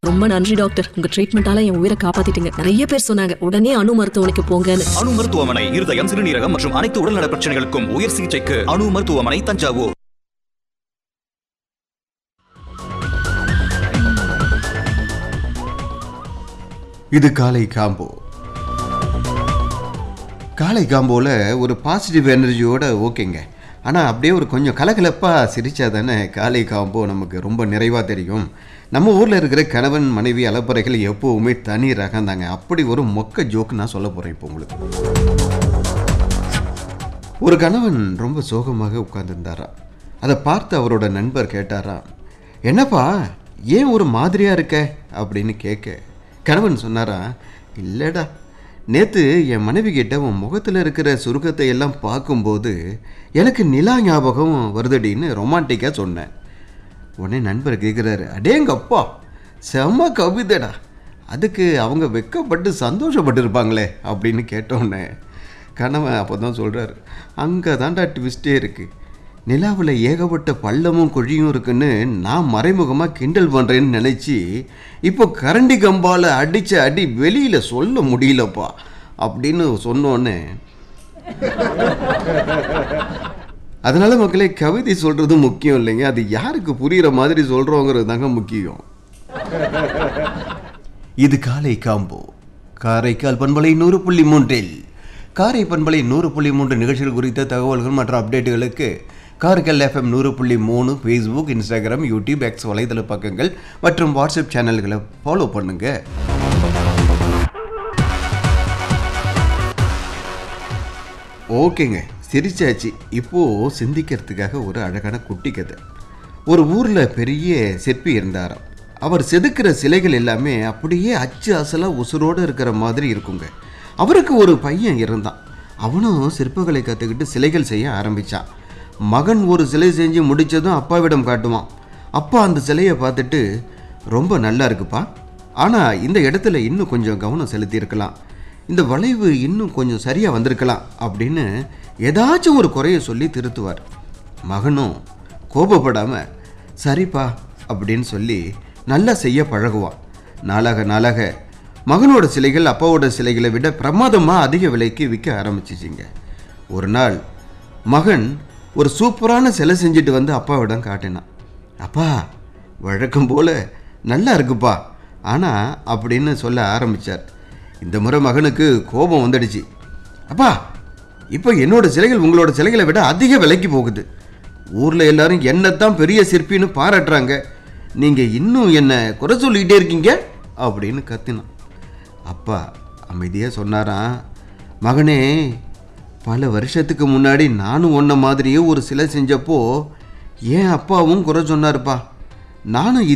ரொம்ப நன்றி டாக்டர் உங்க ட்ரீட்மெண்டால என் உயிரை காப்பாத்திட்டீங்க நிறைய பேர் சொன்னாங்க உடனே அணு மருத்துவமனைக்கு போங்கன்னு அணு மருத்துவமனை இருதயம் சிறுநீரகம் மற்றும் அனைத்து உடல்நல பிரச்சனைகளுக்கும் உயர் சிகிச்சைக்கு அணு மருத்துவமனை தஞ்சாவூர் இது காலை காம்போ காலை காம்போவில் ஒரு பாசிட்டிவ் எனர்ஜியோட ஓகேங்க ஆனால் அப்படியே ஒரு கொஞ்சம் கலகலப்பாக சிரிச்சா தானே காலை காம்போ நமக்கு ரொம்ப நிறைவாக தெரியும் நம்ம ஊரில் இருக்கிற கணவன் மனைவி அலப்பறைகள் எப்போவுமே தனி ரகம் தாங்க அப்படி ஒரு மொக்க ஜோக்கு நான் சொல்ல போகிறேன் இப்போ உங்களுக்கு ஒரு கணவன் ரொம்ப சோகமாக உட்கார்ந்திருந்தாராம் அதை பார்த்து அவரோட நண்பர் கேட்டாராம் என்னப்பா ஏன் ஒரு மாதிரியாக இருக்க அப்படின்னு கேட்க கணவன் சொன்னாரா இல்லைடா நேற்று என் மனைவி கிட்ட உன் முகத்தில் இருக்கிற சுருக்கத்தை எல்லாம் பார்க்கும்போது எனக்கு நிலா ஞாபகம் வருதடின்னு ரொமான்டிக்காக சொன்னேன் உடனே நண்பர் கேட்குறாரு அடேங்கப்பா செம்ம கவிதைடா அதுக்கு அவங்க வெக்கப்பட்டு சந்தோஷப்பட்டிருப்பாங்களே அப்படின்னு கேட்டோன்னே கணவன் அப்போ தான் சொல்கிறார் அங்கே தான்டா ட்விஸ்டே இருக்குது நிலாவில் ஏகப்பட்ட பள்ளமும் குழியும் இருக்குன்னு நான் மறைமுகமாக கிண்டல் பண்ணுறேன்னு நினச்சி இப்போ கரண்டி கம்பால் அடித்த அடி வெளியில் சொல்ல முடியலப்பா அப்படின்னு சொன்னோன்னே அதனால மக்களே கவிதை சொல்கிறது முக்கியம் இல்லைங்க அது யாருக்கு புரிகிற மாதிரி சொல்கிறோங்கிறது தாங்க முக்கியம் இது காலை காம்போ காரைக்கால் பண்பலை நூறு புள்ளி மூன்றில் காரை பண்பலை நூறு புள்ளி மூன்று நிகழ்ச்சிகள் குறித்த தகவல்கள் மற்றும் அப்டேட்டுகளுக்கு காரைக்கால் எஃப்எம் நூறு புள்ளி மூணு ஃபேஸ்புக் இன்ஸ்டாகிராம் யூடியூப் எக்ஸ் வலைதள பக்கங்கள் மற்றும் வாட்ஸ்அப் சேனல்களை ஃபாலோ பண்ணுங்க ஓகேங்க சிரிச்சாச்சு இப்போது சிந்திக்கிறதுக்காக ஒரு அழகான குட்டி கதை ஒரு ஊரில் பெரிய சிற்பி இருந்தாராம் அவர் செதுக்கிற சிலைகள் எல்லாமே அப்படியே அச்சு அசலாக உசுரோடு இருக்கிற மாதிரி இருக்குங்க அவருக்கு ஒரு பையன் இருந்தான் அவனும் சிற்பங்களை கற்றுக்கிட்டு சிலைகள் செய்ய ஆரம்பித்தான் மகன் ஒரு சிலை செஞ்சு முடித்ததும் அப்பாவிடம் காட்டுவான் அப்பா அந்த சிலையை பார்த்துட்டு ரொம்ப நல்லா இருக்குப்பா ஆனால் இந்த இடத்துல இன்னும் கொஞ்சம் கவனம் செலுத்தியிருக்கலாம் இந்த வளைவு இன்னும் கொஞ்சம் சரியாக வந்திருக்கலாம் அப்படின்னு ஏதாச்சும் ஒரு குறைய சொல்லி திருத்துவார் மகனும் கோபப்படாமல் சரிப்பா அப்படின்னு சொல்லி நல்லா செய்ய பழகுவான் நாளாக நாளாக மகனோட சிலைகள் அப்பாவோட சிலைகளை விட பிரமாதமாக அதிக விலைக்கு விற்க ஆரம்பிச்சிச்சிங்க ஒரு நாள் மகன் ஒரு சூப்பரான சிலை செஞ்சுட்டு வந்து அப்பாவிடம் காட்டினான் அப்பா வழக்கம் போல் நல்லா இருக்குப்பா ஆனால் அப்படின்னு சொல்ல ஆரம்பித்தார் இந்த முறை மகனுக்கு கோபம் வந்துடுச்சு அப்பா இப்போ என்னோட சிலைகள் உங்களோட சிலைகளை விட அதிக விலைக்கு போகுது ஊரில் எல்லாரும் என்னத்தான் பெரிய சிற்பின்னு பாராட்டுறாங்க நீங்கள் இன்னும் என்ன குறை சொல்லிக்கிட்டே இருக்கீங்க அப்படின்னு கத்தினான் அப்பா அமைதியாக சொன்னாராம் மகனே பல வருஷத்துக்கு முன்னாடி நானும் உன்ன மாதிரியே ஒரு சிலை செஞ்சப்போ ஏன் அப்பாவும் குறை சொன்னாருப்பா நானும்